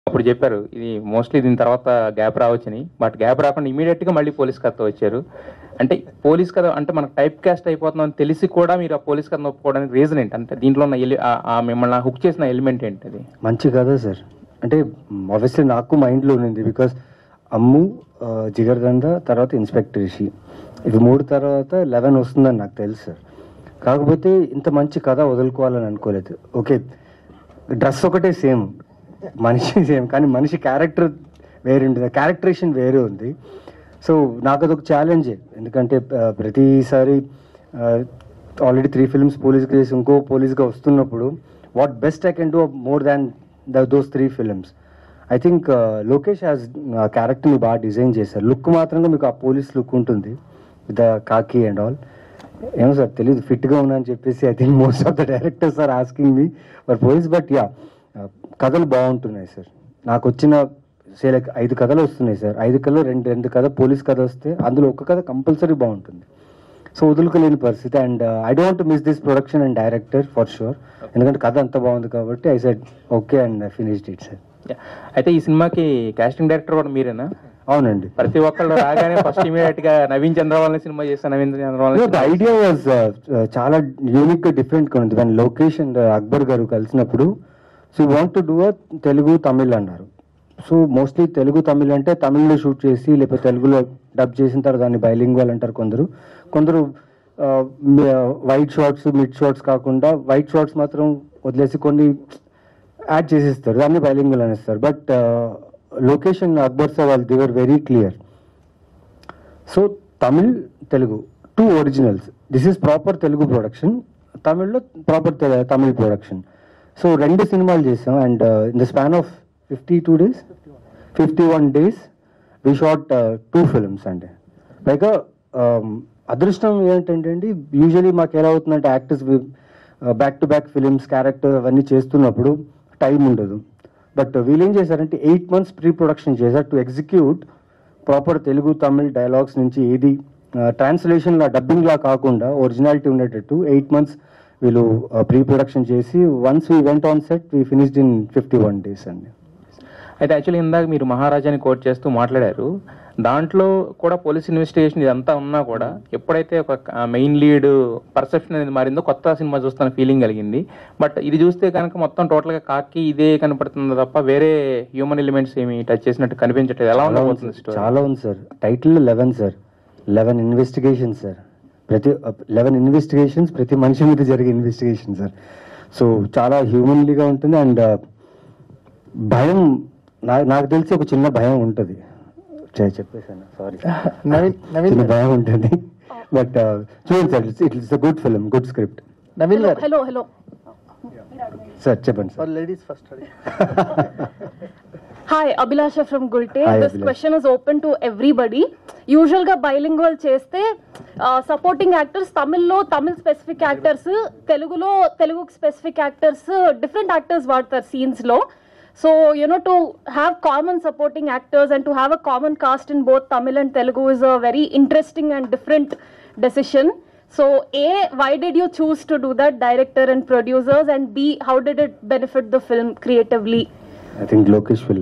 అప్పుడు చెప్పారు ఇది మోస్ట్లీ దీని తర్వాత గ్యాప్ రావచ్చని బట్ గ్యాప్ రాకుండా ఇమీడియట్ గా మళ్ళీ పోలీస్ కథ వచ్చారు అంటే పోలీస్ కథ అంటే మనకు టైప్ కాస్ట్ అయిపోతుందని తెలిసి కూడా మీరు ఆ పోలీస్ కథ ఒప్పుకోవడానికి రీజన్ ఏంటి అంటే దీంట్లో ఉన్న ఎలి- ఆ- ఆ మిమ్మల్ని హుక్ చేసిన ఎలిమెంట్ ఏంటి అది మంచి కదా సార్ అంటే ఆబ్వియస్లీ నాకు మైండ్లో ఉంది బికాస్ అమ్ము ఆ, జిగర్దంద తర్వాత ఇన్స్పెక్టర్ రిషి ఇవి మూడు తర్వాత లెవెన్ వస్తుందని నాకు తెలుసు సార్ కాకపోతే ఇంత మంచి కథ వదులుకోవాలని అనుకోలేదు ఓకే డ్రెస్ ఒకటే సేమ్ మనిషి సేమ్ కానీ మనిషి క్యారెక్టర్ వేరే ఉంటుంది క్యారెక్టరేషన్ వేరే ఉంది సో నాకు అదొక ఛాలెంజే ఎందుకంటే ఆ, ప్రతిసారి already three films police case ఇంకో పోలీస్గా వస్తున్నప్పుడు what best I can do more than the those three films I think Lokesh has క్యారెక్టర్ని బాగా డిజైన్ చేశారు లుక్ మాత్రంగా మీకు ఆ పోలీస్ లుక్ ఉంటుంది విత్ కాకీ అండ్ ఆల్ ఏమో సార్ తెలియదు ఫిట్గా ఉన్నా అని చెప్పేసి I think most of the directors are asking me for police but yeah కథలు బాగుంటున్నాయి సార్ నాకు వచ్చిన సే లైక్ ఐదు కథలు వస్తున్నాయి సార్ ఐదు కథలు రెండు రెండు కథ పోలీస్ కథ వస్తే అందులో ఒక కథ కంపల్సరీ బాగుంటుంది సో వదులుకోలేని పరిస్థితి and I don't miss this production and director for sure ఎందుకంటే కథ అంత బాగుంది కాబట్టి I said okay and finished it sir Yeah. అయితే ఈ సినిమాకి కాస్టింగ్ డైరెక్టర్ కూడా మీరేనా అవునండి ప్రతి ఒక్కళ్ళు రాగానే ఫస్ట్ ఇమీడియట్ గా నవీన్ చంద్రవాలని సినిమా చేస్తాను నవీన్ చంద్రవాలని ద ఐడియా వాజ్ చాలా యూనిక్ గా డిఫరెంట్ గా ఉంది వన్ లోకేష్ అండ్ అక్బర్ గారు కలిసినప్పుడు so want to do a Telugu Tamil అన్నారు సో మోస్ట్లీ తెలుగు తమిళ్ అంటే తమిళ్లో షూట్ చేసి లేకపోతే తెలుగులో డబ్ చేసిన తర్వాత దాన్ని బైలింగ్వల్ అంటారు కొందరు కొందరు వైట్ షార్ట్స్ మిడ్ షార్ట్స్ కాకుండా వైట్ షార్ట్స్ మాత్రం వదిలేసి కొన్ని యాడ్ చేసేస్తారు దాన్ని బైలింగ్వల్ అనేస్తారు but Lokesh and Akbar sir వాళ్ళు they were very clear so Tamil Telugu two originals this is proper Telugu production తమిళ్లో ప్రాపర్ తమిళ్ ప్రొడక్షన్ సో రెండు సినిమాలు చేసాం and in the span of fifty two days fifty one days we shot two films అండి పైగా um, అదృష్టం ఏంటంటే అండి యూజువలీ మాకు ఎలా అవుతుందంటే actors back to back films character అవన్నీ చేస్తున్నప్పుడు టైం ఉండదు బట్ వీళ్ళు ఏం చేశారంటే ఎయిట్ మంత్స్ ప్రీ ప్రొడక్షన్ చేశారు to execute proper Telugu Tamil dialogues నుంచి ఏది ట్రాన్స్లేషన్ లా డబ్బింగ్ లా కాకుండా ఒరిజినాలిటీ ఉండేటట్టు ఎయిట్ మంత్స్ వీళ్ళు ప్రీ ప్రొడక్షన్ చేసి once we went on set we finished in fifty one days అండి అయితే యాక్చువల్లీ ఇందాక మీరు మహారాజాని కోట్ చేస్తూ మాట్లాడారు దాంట్లో కూడా పోలీస్ ఇన్వెస్టిగేషన్ ఇదంతా ఉన్నా కూడా ఎప్పుడైతే ఒక మెయిన్ లీడ్ పర్సెప్షన్ అనేది మారిందో కొత్త సినిమా చూస్తున్న ఫీలింగ్ కలిగింది బట్ ఇది చూస్తే కనుక మొత్తం టోటల్ గా కాకి ఇదే కనపడుతుంది తప్ప వేరే హ్యూమన్ ఎలిమెంట్స్ ఏమి టచ్ చేసినట్టు కనిపించట్లేదు ఎలా చాలా ఉంది ఉండబోతుంది సార్. స్టోరీ చాలా ఉంది sir title eleven sir eleven investigation sir ప్రతి లెవెన్ ఇన్వెస్టిగేషన్స్ ప్రతి మనిషి మీద జరిగే ఇన్వెస్టిగేషన్ సార్ సో చాలా హ్యూమన్లీగా ఉంటుంది అండ్ భయం నా- నాకు తెలిసి ఒక చిన్న భయం ఉంటుంది చే- చెప్పేశాను సారీ నవీన్ నవీన్ చిన్న భయం ఉంటుంది బట్ చూడండి sir it it's a good film good script Naveen garu hello hello sir చెప్పండి sir ladies first hi Abhilasha from Gulte Hi, this Abhilasha. Question is open to everybody usual గా బైలింగ్వల్ చేస్తే సపోర్టింగ్ యాక్టర్స్ తమిళ్లో తమిళ్ స్పెసిఫిక్ యాక్టర్స్ తెలుగులో Telugu specific actors different actors వాడతారు scenes లో so you know to have common supporting actors and to have a common cast in both Tamil and Telugu is a very interesting and different decision so A why did you choose to do that director and producers and B how did it benefit the film creatively I think Lokesh will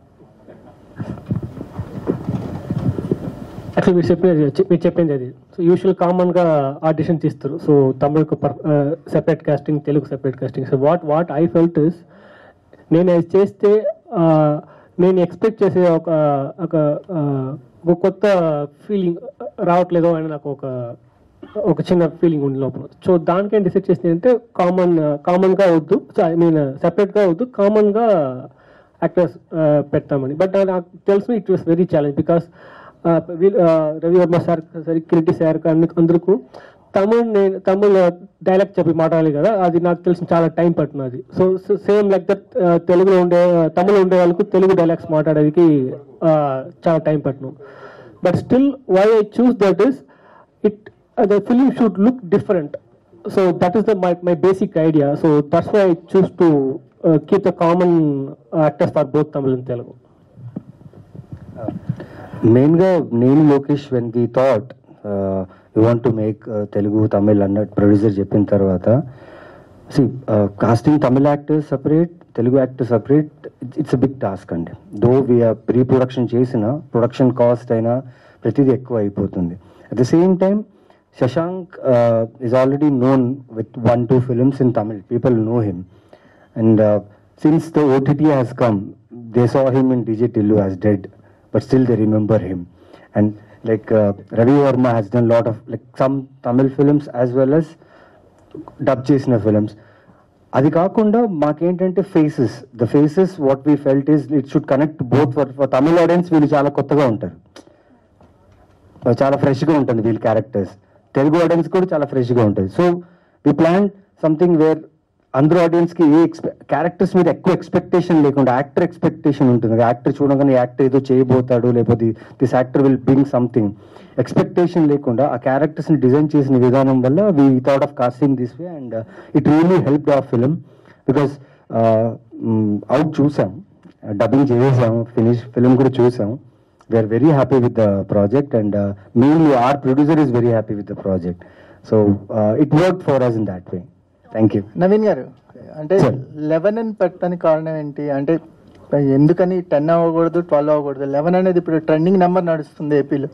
actual మీరు చెప్పినది మీరు చెప్పింది అది so usual కామన్గా audition తీస్తారు so తమిళకు separate casting Telugu separate casting so what what I felt is నేను అది చేస్తే ఆ, నేను ఎక్స్పెక్ట్ చేసే ఒక ఒక ఆ, ఒక కొత్త ఫీలింగ్ రావట్లేదో అని నాకు ఒక ఒక చిన్న ఫీలింగ్ ఉంది లోపల సో దానికేం డిసైడ్ చేసింది అంటే కామన్ కామన్గా వద్దు సో ఐ మీన్ సెపరేట్గా వద్దు కామన్గా యాక్టర్స్ పెడతామని బట్ నాకు తెలుసు it was very challenge because Ravi Varma sir సరి కిరీటి సార్ కానీ అందరికీ తమిళ్ నేను తమిళ్ డైలాగ్ చెప్పి మాట్లాడాలి కదా అది నాకు తెలిసిన చాలా టైం పట్టినది సో సేమ్ లైక్ దట్ తెలుగులో ఉండే తమిళ ఉండే వాళ్ళకు తెలుగు డైలాగ్స్ మాట్లాడేది చాలా టైం పట్టిన but still why I choose that is it the film should look different so that is the my my basic idea so that's why I choose to keep the common actors for both Tamil and Telugu మెయిన్గా నేను Lokesh when we thought you want to make Telugu Tamil అన్నట్టు producer చెప్పిన తర్వాత సి casting Tamil actors separate Telugu actors upgrade it's a big task అండి దో we are pre production చేసిన production cost అయినా ప్రతిదీ ఎక్కువ అయిపోతుంది at the same time Shashank is already known with one two films in Tamil people know him and since the OTT has come they saw him in DJ Tillu as dead, but still they remember him. And like uh, Ravi Verma has done a lot of like some Tamil films as well as dub చేసిన films అది కాకుండా మాకేంటంటే faces the faces what we felt is it should connect both for for Tamil audience వీళ్ళు చాలా కొత్తగా ఉంటారు చాలా ఫ్రెష్గా ఉంటుంది వీళ్ళ క్యారెక్టర్స్ తెలుగు ఆడియన్స్ కూడా చాలా ఫ్రెష్గా ఉంటుంది so we plan something where అందరూ ఆడియన్స్కి ఏ ఎక్స్పె క్యారెక్టర్స్ మీద ఎక్కువ ఎక్స్పెక్టేషన్ లేకుండా యాక్టర్ ఎక్స్పెక్టేషన్ ఉంటుంది యాక్టర్ చూడగానే యాక్టర్ ఏదో చేయబోతాడు లేకపోతే this actor will bring something expectation లేకుండా ఆ క్యారెక్టర్స్ని డిజైన్ చేసిన విధానం వల్ల we thought of casting this way and it really help ఆ ఫిలిం బికాస్ అవుట్ చూసాం డబ్బింగ్ చేసాం ఫినిష్ ఫిలిం కూడా చూసాం we are very happy with the project and mainly are producer is very happy with the project so it work for us in that way thank you Naveen garu అంటే Sir. Eleven అని పెట్టడానికి కారణం ఏంటి అంటే ఎందుకని టెన్ అవ్వకూడదు ట్వెల్వ్ అవ్వకూడదు లెవెన్ అనేది ఇప్పుడు ట్రెండింగ్ నెంబర్ నడుస్తుంది ఏపీలో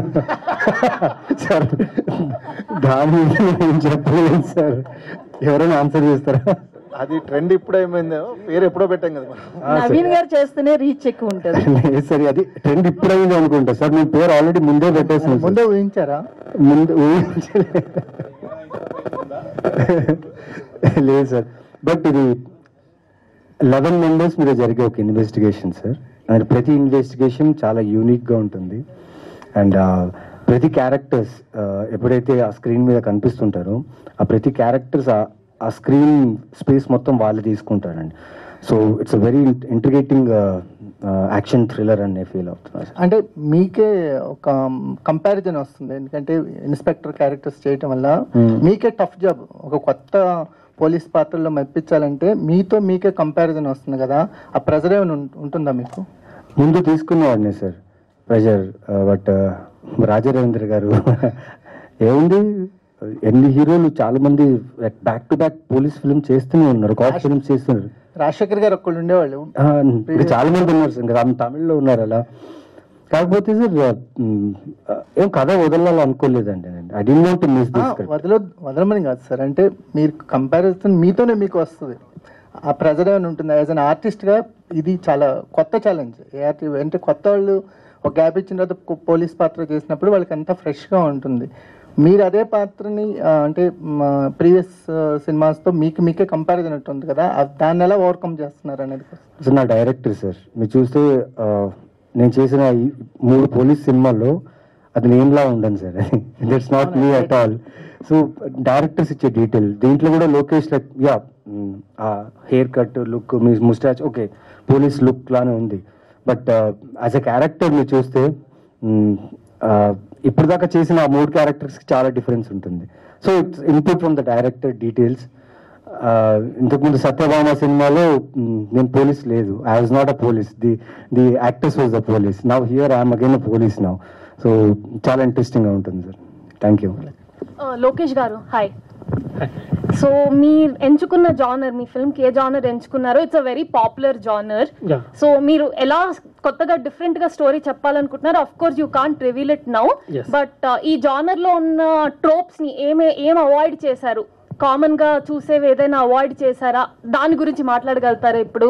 సార్ దాని మీద నేను చెప్పలేదు సార్ ఎవరైనా ఆన్సర్ చేస్తారా అది ట్రెండ్ ఇప్పుడు ఏమైందో పేరు ఎప్పుడో పెట్టాం కదా మనం. ఆ, సార్. నవీన్ గారు చేస్తేనే రీచ్ ఎక్కువ ఉంటుంది లేదు సార్ అది ట్రెండ్ ఇప్పుడు అయింది అనుకుంటా సార్ మీ పేరు ఆల్రెడీ ముందే పెట్టేసాను సార్. ముందే ఊహించారా ముందు ఊహించలే లేదు సార్ బట్ ఇది లెవెన్ మెంబర్స్ మీద జరిగే ఒక ఇన్వెస్టిగేషన్ సార్ అండ్ ప్రతి ఇన్వెస్టిగేషన్ చాలా యూనిక్గా ఉంటుంది అండ్ ప్రతి క్యారెక్టర్స్ ఎప్పుడైతే ఆ స్క్రీన్ మీద కనిపిస్తుంటారో ఆ ప్రతి క్యారెక్టర్స్ ఆ స్క్రీన్ స్పేస్ మొత్తం వాళ్ళు తీసుకుంటారండి so it's a very integrating action thriller అని ఫీల్ అవుతున్నారు సార్ అంటే మీకే ఒక కంపారిజన్ వస్తుంది ఎందుకంటే ఇన్స్పెక్టర్ క్యారెక్టర్స్ చేయటం వల్ల Hmm. మీకే టఫ్ జాబ్ ఒక కొత్త పోలీస్ పాత్రలో మెప్పించాలంటే మీతో మీకే కంపారిజన్ వస్తుంది కదా ఆ ప్రెజర్ ఏమైనా ఉం- ఉంటుందా మీకు ముందు తీసుకునేవాడిని sir pressure but Rajarendra garu ఏముంది ఎన్ని హీరోలు చాలా మంది back to back police film చేస్తూనే ఉన్నారు కాప్ ఫిల్మ్స్ చేస్తున్నారు రాజశేఖర్ గారు ఒక్కళ్ళు ఉండేవాళ్ళు ఆ, ఇప్పుడు చాలా మంది ఉన్నారు సార్ ఇంకా తమిళ్లో ఉన్నారు అలా కాకపోతే సార్ మ్, ఏం కథ వదలాలి అనుకోలేదండి నేను I did want miss ah, this వదల వదలమని కాదు సార్ అంటే మీరు కంపారిజన్ మీతోనే మీకు వస్తుంది ఆ ప్రెజర్ ఏమైనా ఉంటుంది యాజ్ అన్ ఆర్టిస్ట్గా ఇది చాలా కొత్త ఛాలెంజ్ ఏ ఆర్టి అంటే కొత్త వాళ్ళు ఒక గ్యాప్ ఇచ్చిన తర్వాత పో- పోలీస్ పాత్ర చేసినప్పుడు వాళ్ళకి అంతా ఫ్రెష్గా ఉంటుంది మీరు అదే పాత్రని ఆ, అంటే ప్రీవియస్ సినిమాస్తో మీకు మీకే కంపారిజన్ ఉంటుంది కదా ఆ- దాన్ని ఎలా ఓవర్కమ్ చేస్తున్నారు అనేది సార్ నా డైరెక్టర్ సార్ మీరు చూస్తే ఆ, నేను చేసిన ఈ మూడు పోలీస్ సినిమాల్లో అది నేనులా ఉండను sir that's not me at all so directors ఇచ్చే డీటెయిల్ దీంట్లో కూడా Lokesh like yeah uh hair cut look మీ ముస్టాచ్ ఓకే పోలీస్ లుక్ లానే ఉంది బట్ యాజ్ అ క్యారెక్టర్ మీరు చూస్తే మ్, ఆ, ఇప్పుడు దాకా చేసిన ఆ మూడు క్యారెక్టర్స్కి చాలా డిఫరెన్స్ ఉంటుంది so it's input from the director details ah, ఇంతకుముందు సత్యభామ సినిమాలో మ్, నేను పోలీస్ లేదు I was not a police the the actors was the police now here I'm again a police now so చాలా ఇంట్రెస్టింగ్ గా ఉంటుంది సార్ థ్యాంక్ యూ లోకేష్ గారు hi so మీరు ఎంచుకున్న జానర్ మీ ఫిల్మ్ ఏ జానర్ ఎంచుకున్నారో it's a very popular genre Yeah. So మీరు ఎలా కొత్తగా డిఫరెంట్ గా స్టోరీ చెప్పాలనుకుంటున్నారు of course you can't reveal it now Yes. But ఈ జానర్ లో ఉన్న ట్రోప్స్ ని ఏమే ఏం అవాయిడ్ చేశారు కామన్ గా చూసేవి ఏదైనా అవాయిడ్ చేశారా దాని గురించి మాట్లాడగలుగుతారా ఇప్పుడు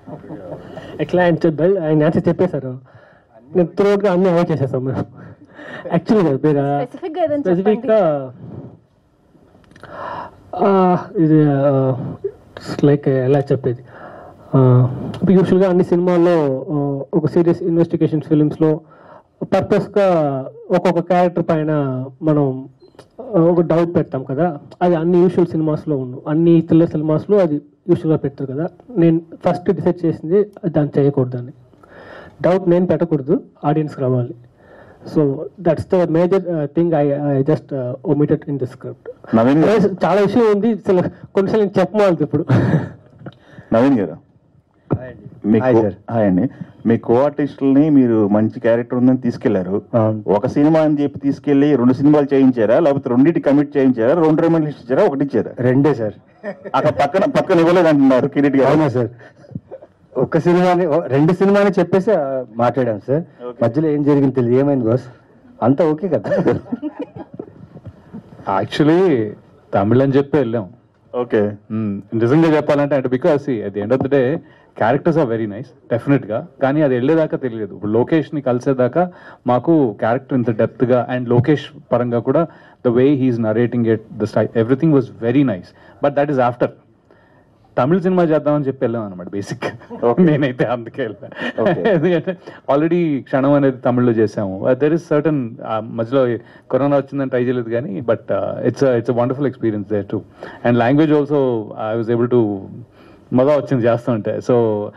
ఎట్లా ఆయన చెప్- ఆయన ఆన్సర్ చెప్పేశారు నేను త్రోట్ గా అన్ని అవాయిడ్ చేసేస్తాం మేము యాక్చువల్గా మీరు స్పెసిఫిక్ గా ఏదైనా స్పెసిఫిక్ చెప్పండి గా ఆ, ఇది లైక్ ఎలా చెప్పేది ఇప్పుడు యూజువల్గా అన్ని సినిమాల్లో ఆ, ఒక సీరియస్ ఇన్వెస్టిగేషన్ ఫిలిమ్స్లో పర్పస్గా ఒక్కొక్క క్యారెక్టర్ పైన మనం ఆ, ఒక డౌట్ పెడతాం కదా అది అన్ని యూజువల్ సినిమాస్లో ఉండు అన్ని థ్రిల్లర్ సినిమాస్లో అది యూజువల్గా పెడతారు కదా నేను ఫస్ట్ డిసైడ్ చేసింది దాన్ని చేయకూడదని డౌట్ నేను పెట్టకూడదు ఆడియన్స్ రావాలి so that's the major thing I I just omitted in the script Naveen garu చాలా విషయం ఉంది అసలు కొన్నిసార్లు నేను చెప్పమాలి ఇప్పుడు నవీన్ గారు Hi, మీకు sir. హాయ్ అండి మీ కో ఆర్టిస్టులని మీరు మంచి క్యారెక్టర్ ఉందని తీసుకెళ్లారు అవును. ఒక సినిమా అని చెప్పి తీసుకెళ్లి రెండు సినిమాలు చేయించారా లేకపోతే రెండింటి కమిట్ చేయించారా రెండు రెమెంట్లు ఇచ్చారా ఒకటి ఇచ్చారా రెండే సార్ అక్కడ పక్కన పక్కన ఇవ్వలేదు అంటున్నారు కిరీట్ గారు అవునా సార్ ఒక్క సినిమాని ఓ- రెండు సినిమాని చెప్పేసి ఆ, మాట్లాడాం సార్ మధ్యలో ఏం జరిగింది తెలియదు ఏమైంది బాస్ అంతా ఓకే కదా యాక్చువల్లీ తమిళ్ అని చెప్పి వెళ్ళాం ఓకే మ్మ్. నిజంగా చెప్పాలంటే అంటే because at the end of the day characters are very nice డెఫినెట్గా కానీ అది వెళ్ళేదాకా తెలియదు ఇప్పుడు లోకేష్ని కలిసేదాకా మాకు క్యారెక్టర్ ఇంత డెప్త్గా అండ్ లోకేష్ పరంగా కూడా the way he's narrating it the style everything was very nice but that is after Tamil సినిమా చేద్దామని చెప్పి వెళ్ళాం అనమాట బేసిక్ నేనైతే అందుకే వెళ్ళాను Okay. ఎందుకంటే ఆల్రెడీ క్షణం అనేది తమిళ్లో చేసాము దెర్ ఇస్ సర్టన్ మధ్యలో కరోనా వచ్చిందని ట్రై చేయలేదు కానీ but it's it's wonderful experience they to and language also I was able to మజా వచ్చింది చేస్తుంటే so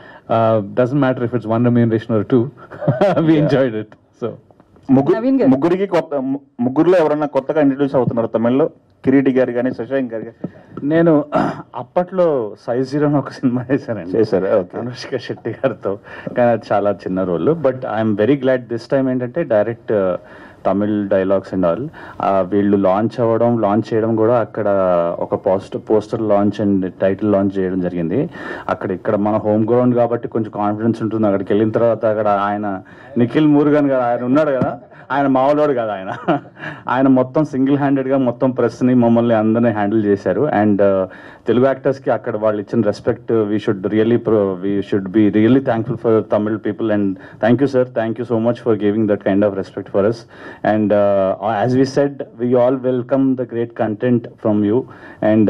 doesn't matter if it's one remuneration or two we enjoyed it so ముగ్గురు నవీన్ గారు. ముగ్గురికి కొత్త ము- ముగ్గురులో ఎవరన్నా కొత్తగా ఇంట్రడ్యూస్ అవుతున్నారు తమిళ్లో కిరీటి గారు కానీ శశాంక్ గారు కానీ నేను అప్పట్లో సైజ్ జీరో అని ఒక సినిమా చేశానండి చేశారా? Okay. అనుష్క శెట్టి గారితో కానీ అది చాలా చిన్న role but I'm very glad this time ఏంటంటే direct Tamil dialogues and all వీళ్ళు లాంచ్ అవ్వడం లాంచ్ చేయడం కూడా అక్కడ ఒక poster poster launch and title launch చేయడం జరిగింది అక్కడ ఇక్కడ మన హోమ్ గ్రౌండ్ కాబట్టి కొంచెం కాన్ఫిడెన్స్ ఉంటుంది అక్కడికి వెళ్ళిన తర్వాత అక్కడ ఆయన నిఖిల్ మురుగన్ గారు ఆయన ఉన్నాడు కదా ఆయన మామూలుడు కదా ఆయన ఆయన మొత్తం సింగిల్ హ్యాండెడ్గా మొత్తం ప్రెస్ని మమ్మల్ని అందరినీ హ్యాండిల్ చేశారు అండ్ తెలుగు యాక్టర్స్కి అక్కడ వాళ్ళు ఇచ్చిన respect we should really we should be really thankful for Tamil people and thank you sir thank you so much for giving that kind of respect for us and as we said we all welcome the great content from you and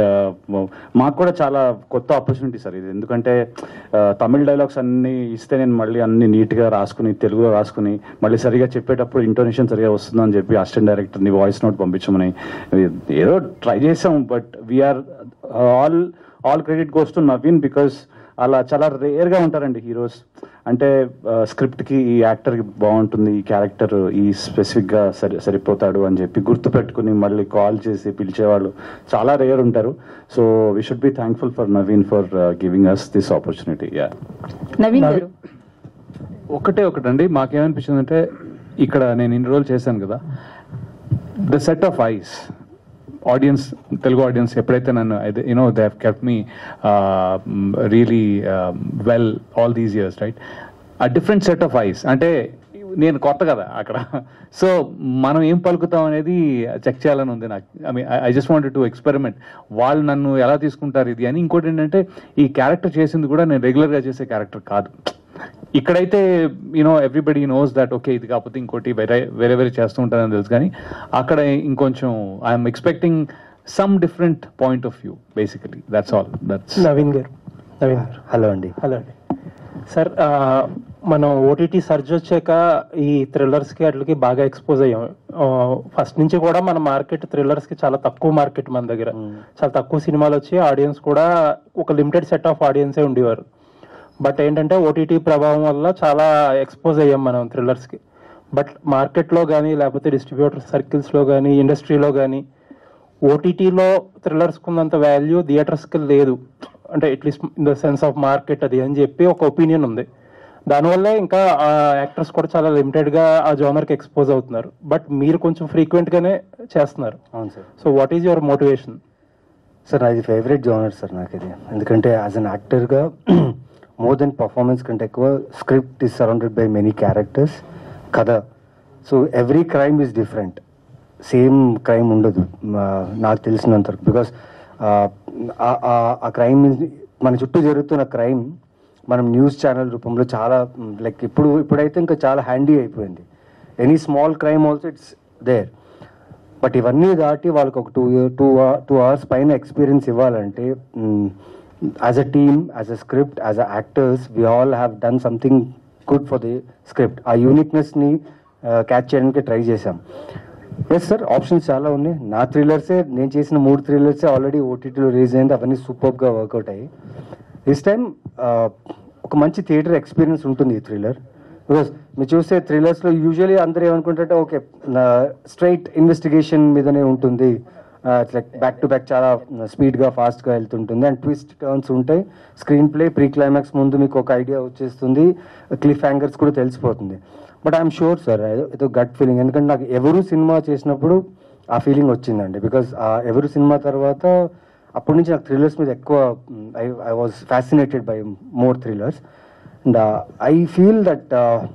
మాకు కూడా చాలా కొత్త opportunity sir ఇది ఎందుకంటే uh, Tamil dialogues అన్ని ఇస్తే నేను మళ్ళీ అన్ని నీట్గా రాసుకుని తెలుగులో రాసుకుని మళ్ళీ సరిగా చెప్పేటప్పుడు ఇంటోనేషన్ సరిగా వస్తుందని చెప్పి అసిస్టెంట్ డైరెక్టర్ని వాయిస్ నోట్ పంపించమని ఏదో ట్రై చేసాం but we are all all credit goes to Naveen because అలా చాలా రేర్గా ఉంటారండి హీరోస్ అంటే స్క్రిప్ట్కి ఈ యాక్టర్కి బాగుంటుంది ఈ క్యారెక్టర్ ఈ స్పెసిఫిక్గా సరి సరిపోతాడు అని చెప్పి గుర్తు పెట్టుకుని మళ్ళీ కాల్ చేసి పిలిచేవాళ్ళు చాలా రేర్ ఉంటారు so we should be thankful for Naveen for giving us this opportunity yeah Naveen garu ఒకటే ఒకటండి మాకేమనిపించింది అంటే ఇక్కడ నేను ఇన్ని రోజులు చేశాను కదా the set of eyes audience Telugu audience ఎప్పుడైతే నన్ను you know they have kept me really well all these years right a different set of eyes అంటే నేను కొత్త కదా అక్కడ సో మనం ఏం పలుకుతాం అనేది చెక్ చేయాలని ఉంది నాకు I mean I just wanted to experiment వాళ్ళు నన్ను ఎలా తీసుకుంటారు ఇది అని ఇంకోటి ఏంటంటే ఈ క్యారెక్టర్ చేసింది కూడా నేను రెగ్యులర్గా చేసే క్యారెక్టర్ కాదు ఇక్కడైతే you know everybody knows that okay ఇది కాకపోతే ఇంకోటి వేరే వేరే వేరే చేస్తూ ఉంటారని తెలుసు కానీ అక్కడ ఇంకొంచెం I'm expecting some different point of view basically that's all that's Naveen గారు నవీన్ గారు హలో అండి హలో అండి సార్ ఆ, మనం ఓటీటీ సర్చ్ వచ్చాక ఈ థ్రిల్లర్స్కి వాటికి బాగా ఎక్స్పోజ్ అయ్యాం ఫస్ట్ నుంచి కూడా మన మార్కెట్ థ్రిల్లర్స్కి చాలా తక్కువ మార్కెట్ మన దగ్గర చాలా తక్కువ సినిమాలు వచ్చి ఆడియన్స్ కూడా ఒక లిమిటెడ్ సెట్ ఆఫ్ ఆడియన్సే ఉండేవారు బట్ ఏంటంటే ఓటీటీ ప్రభావం వల్ల చాలా ఎక్స్పోజ్ అయ్యాం మనం థ్రిల్లర్స్కి బట్ మార్కెట్లో కానీ లేకపోతే డిస్ట్రిబ్యూటర్ సర్కిల్స్లో కానీ ఇండస్ట్రీలో కానీ ఓటీటీలో థ్రిల్లర్స్కి ఉన్నంత వాల్యూ థియేటర్స్కి లేదు అంటే at least in the sense of market అది అని చెప్పి ఒక ఒపీనియన్ ఉంది దానివల్ల ఇంకా ఆ యాక్టర్స్ కూడా చాలా లిమిటెడ్గా ఆ జోనర్కి ఎక్స్పోజ్ అవుతున్నారు బట్ మీరు కొంచెం ఫ్రీక్వెంట్గానే చేస్తున్నారు అవును sir so what is your motivation sir నాది ఫేవరెట్ జోనర్ సార్ నాకు ఇది ఎందుకంటే యాజ్ అన్ యాక్టర్గా మోర్ దెన్ పర్ఫార్మెన్స్ కంటే ఎక్కువ script is surrounded by many characters కథ so every crime is different same crime ఉండదు మా- నాకు తెలిసినంత వరకు బికాస్ ఆ క్రైమ్ మన చుట్టూ జరుగుతున్న క్రైమ్ మనం న్యూస్ ఛానల్ రూపంలో చాలా లైక్ ఇప్పుడు ఇప్పుడైతే ఇంకా చాలా హ్యాండీ అయిపోయింది any small crime also it's there but ఇవన్నీ దాటి వాళ్ళకి ఒక టూ టూ టూ అవర్స్ పైన ఎక్స్పీరియన్స్ ఇవ్వాలంటే as a team as a script as a actors we all have done something good for the script ఆ యూనిక్నెస్ని catch చేయడానికి try చేశాం ఎస్ సార్ ఆప్షన్స్ చాలా ఉన్నాయి నా థ్రిల్లర్సే నేను చేసిన మూడు థ్రిల్లర్సే ఆల్రెడీ ఓటీటీలో రిలీజ్ అయింది అవన్నీ సూపర్గా వర్కౌట్ అయ్యాయి దిస్ టైం ఒక మంచి థియేటర్ ఎక్స్పీరియన్స్ ఉంటుంది ఈ థ్రిల్లర్ బికాస్ మీరు చూస్తే థ్రిల్లర్స్లో యూజువలీ అందరూ ఏమనుకుంటారంటే ఓకే స్ట్రైట్ ఇన్వెస్టిగేషన్ మీదనే ఉంటుంది లైక్ బ్యాక్ టు బ్యాక్ చాలా స్పీడ్గా ఫాస్ట్గా వెళ్తుంటుంది అండ్ ట్విస్ట్ టర్న్స్ ఉంటాయి స్క్రీన్ ప్లే ప్రీ క్లైమాక్స్ ముందు మీకు ఒక ఐడియా వచ్చేస్తుంది క్లిఫ్ హ్యాంగర్స్ కూడా తెలిసిపోతుంది బట్ ఐఎమ్ షూర్ సార్ ఏదో గట్ ఫీలింగ్ ఎందుకంటే నాకు ఎవరు సినిమా చేసినప్పుడు ఆ ఫీలింగ్ వచ్చిందండి బికాస్ ఎవరు సినిమా తర్వాత అప్పటి నుంచి నాకు థ్రిల్లర్స్ మీద ఎక్కువ I I was fascinated by more thrillers and I feel that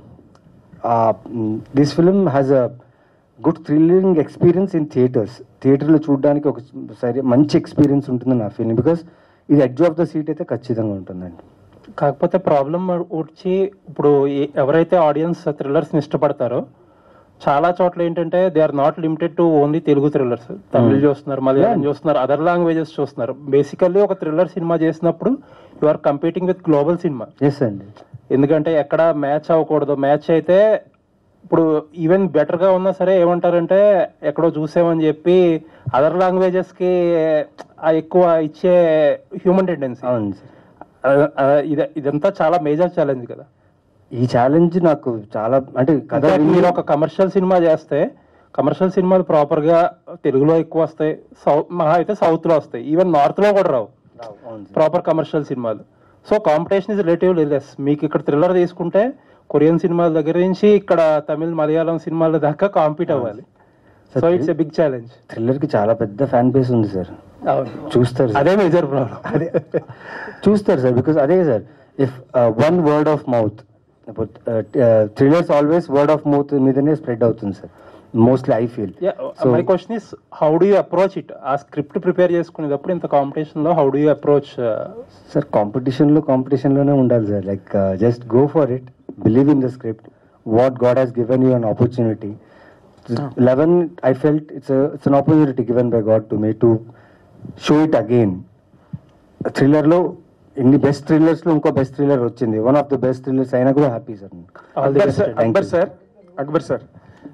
this film has a good thrilling experience in theatres థియేటర్లో చూడడానికి ఒక సరి మంచి ఎక్స్పీరియన్స్ ఉంటుందని నా ఫీలింగ్ బికాస్ ఇది ఎడ్జ్ ఆఫ్ ద సీట్ అయితే ఖచ్చితంగా ఉంటుందండి కాకపోతే ప్రాబ్లం వచ్చి ఇప్పుడు ఏ- ఎవరైతే ఆడియన్స్ థ్రిల్లర్స్ని ఇష్టపడతారో చాలా చోట్ల ఏంటంటే they are not limited to only Telugu thrillers Tamil చూస్తున్నారు మలయాళం చూస్తున్నారు అదర్ లాంగ్వేజెస్ చూస్తున్నారు బేసికల్లీ ఒక థ్రిల్లర్ సినిమా చేసినప్పుడు you are competing with global cinemas అండి ఎందుకంటే ఎక్కడ మ్యాచ్ అవ్వకూడదు మ్యాచ్ అయితే ఇప్పుడు ఈవెన్ బెటర్ గా ఉన్నా సరే ఏమంటారంటే ఎక్కడో చూసామని చెప్పి అదర్ లాంగ్వేజెస్ కి ఆ ఎక్కువ ఇచ్చే హ్యూమన్ టెండెన్సీ అవును సార్ ఇది ఇదంతా చాలా మేజర్ ఛాలెంజ్ కదా ఈ ఛాలెంజ్ నాకు చాలా అంటే కథ ఇంకా విని- మీరు ఒక కమర్షియల్ సినిమా చేస్తే కమర్షియల్ సినిమాలు ప్రాపర్ గా తెలుగులో ఎక్కువ వస్తాయి సౌత్ మహా అయితే సౌత్ లో వస్తాయి ఈవెన్ నార్త్ లో కూడా రావు అవును సార్. ప్రాపర్ కమర్షియల్ సినిమాలు so competition is relatively less మీకు ఇక్కడ థ్రిల్లర్ తీసుకుంటే కొరియన్ సినిమాల దగ్గర నుంచి ఇక్కడ తమిళ్ మలయాళం సినిమాల దాకా కాంపీట్ అవ్వాలి so it's a big challenge thriller కి చాలా పెద్ద ఫ్యాన్ బేస్ ఉంది సార్ చూస్తారు సార్. అదే మేజర్ ప్రాబ్లం అదే చూస్తారు సార్ బికాస్ అదే sir if one word of mouth thrillers always word of mouth మీదనే స్ప్రెడ్ అవుతుంది sir mostly I feel my question is how do you approach it ఆ script prepare చేసుకునేటప్పుడు ఇంత competition లో how do you approach sir competition లో competition లోనే ఉండాలి sir like just go for it believe in the script what God has given you an opportunity Eleven I felt it's it's an opportunity given by God to me to show it again thriller లో ఇన్ని best thrillers లో ఇంకో best thriller వచ్చింది one of the best thrillers అయినా కూడా happy sir Akbar sir, Akbar sir, Akbar sir.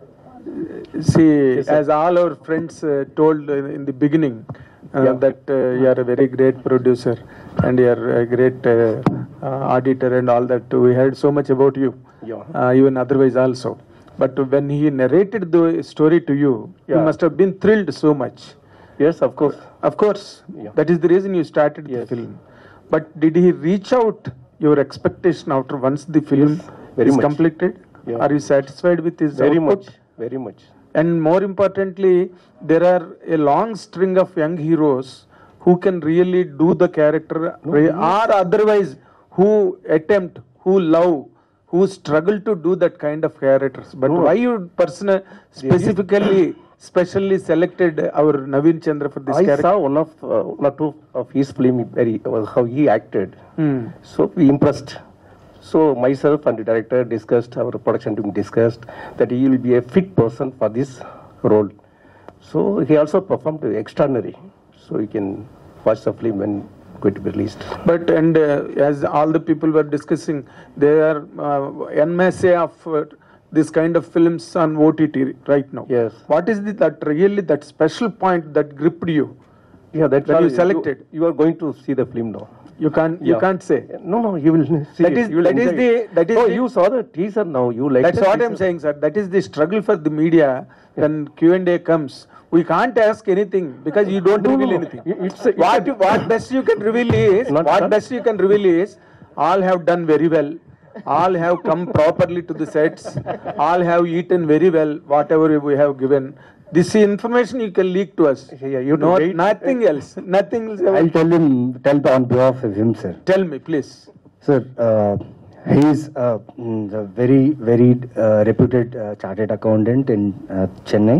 See, as all our friends uh, told in in the beginning, uh, that uh, you are a very great producer and you are a great uh, uh, auditor and all that. We heard so much about you, uh, even otherwise also. But when he narrated the story to you, you must have been thrilled so much. Yes, of course. Of course, that is the reason you started the film. But did he reach out your expectation after once the film very is much. completed? Yeah. Are you satisfied with his Very output? much. Very much. And more importantly, there are a long string of young heroes who can really do the character, or otherwise who attempt, who love, who struggle to do that kind of characters. But why you person specifically, specially selected our Naveen Chandra for this I character? saw one of uh, one or two of his film, very uh, how he acted. Hmm. So we impressed. So myself and the director discussed, our production team discussed that he will be a fit person for this role. So he also performed extraordinary. So you can watch the film when going to be released. But and uh, as all the people were discussing, there are uh, en masse of uh, this kind of films on OTT right now. Yes. What is the, that really that special point that gripped you? Yeah, that's When all. you selected. You, are going to see the film now. You can't you Yeah. can't say. No, no, you will see That it. is- You will that is enjoy the- it. that is oh, the- you saw the teaser now. You like That's the what I'm teaser. saying, sir. That is the struggle for the media when Q and A comes. We can't ask anything because you don't No, reveal no. anything. It's a- it's what a- what best you can reveal is Not what done. best you can reveal is all have done very well. All have come properly to the sets. All have eaten very well. Whatever we have given. This information you can leak to us. Yeah, you no, have to wait. nothing else. Nothing else. I'll tell him, tell on behalf of him, sir. Tell me, please. Sir, uh, he is uh, mm, a very, very uh, reputed uh, chartered accountant in uh, Chennai.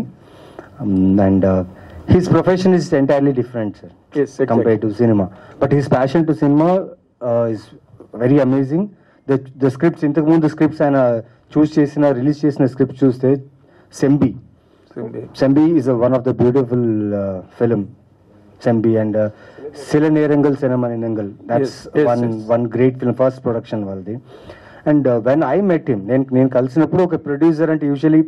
Um, and uh, his profession is entirely different, sir, Yes, exactly. compared to cinema. But his passion to cinema uh, is very amazing. The, the scripts, ఇంతకు ముందు scripts ఆయన చూస్ చేసిన release చేసిన script చూస్తే Sembi Sembi is one of the beautiful film Sembi and Sila Nerangal cinema Nerangal that's Yes, yes, one yes. One great film first production వాళ్ళది and when I met him నేను నేను కలిసినప్పుడు ఒక ప్రొడ్యూసర్ అంటే యూజువలీ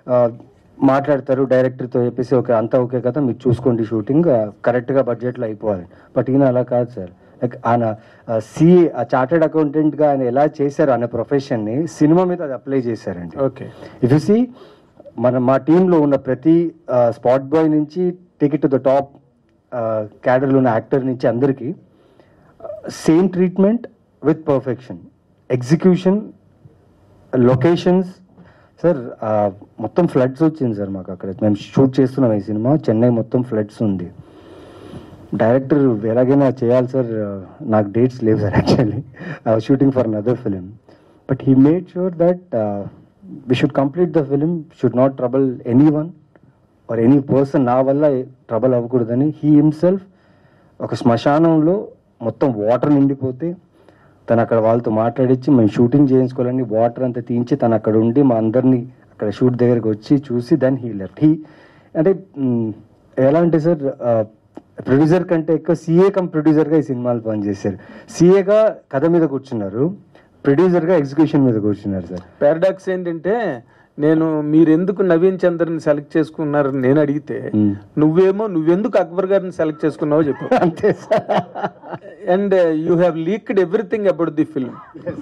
మాట్లాడతారు డైరెక్టర్తో చెప్పేసి ఓకే అంతా ఓకే కదా మీరు చూసుకోండి షూటింగ్ కరెక్ట్గా బడ్జెట్లో అయిపోవాలి బట్ ఈయన అలా కాదు సార్ లైక్ ఆయన సిఏ చార్టెడ్ అకౌంటెంట్గా ఆయన ఎలా చేశారు అనే ప్రొఫెషన్ని సినిమా మీద అది అప్లై చేశారండి Okay. ఇఫ్ యు సీ మన మా టీంలో ఉన్న ప్రతి స్పాట్ బాయ్ నుంచి take it to the top క్యాడర్లో ఉన్న యాక్టర్ నుంచి అందరికీ same treatment with perfection execution locations sir మొత్తం ఫ్లడ్స్ వచ్చింది సార్ మాకు అక్కడ మేము షూట్ చేస్తున్నాం ఈ సినిమా చెన్నై మొత్తం ఫ్లడ్స్ ఉంది డైరెక్టర్ ఎలాగైనా చేయాలి సార్ నాకు డేట్స్ లేవు sir actually shooting for another film but he made sure that we should complete the film should not trouble anyone or any person నా వల్ల ట్రబుల్ అవ్వకూడదని హీ హిమ్సెల్ఫ్ ఒక శ్మశానంలో మొత్తం వాటర్ నిండిపోతే తను అక్కడ వాళ్ళతో మాట్లాడించి మేము షూటింగ్ చేయించుకోవాలని వాటర్ అంతా తీయించి తను అక్కడ ఉండి మా అందరినీ అక్కడ షూట్ దగ్గరికి వచ్చి చూసి దెన్ హీ లెఫ్ట్ హీ అంటే మ్, ఎలా అంటే సార్ ప్రొడ్యూసర్ కంటే ఎక్కువ సీఏ కమ్ ప్రొడ్యూసర్గా ఈ సినిమాలు పనిచేశారు సీఏగా కథ మీద కూర్చున్నారు ప్రొడ్యూసర్గా ఎగ్జిక్యూషన్ మీద కూర్చున్నారు సార్ పారాడాక్స్ ఏంటంటే నేను మీరు ఎందుకు నవీన్ చంద్రని సెలెక్ట్ చేసుకున్నారని నేను అడిగితే నువ్వేమో నువ్వెందుకు అక్బర్ గారిని సెలెక్ట్ చేసుకున్నావో చెప్పు అంతే and you have leaked everything about the film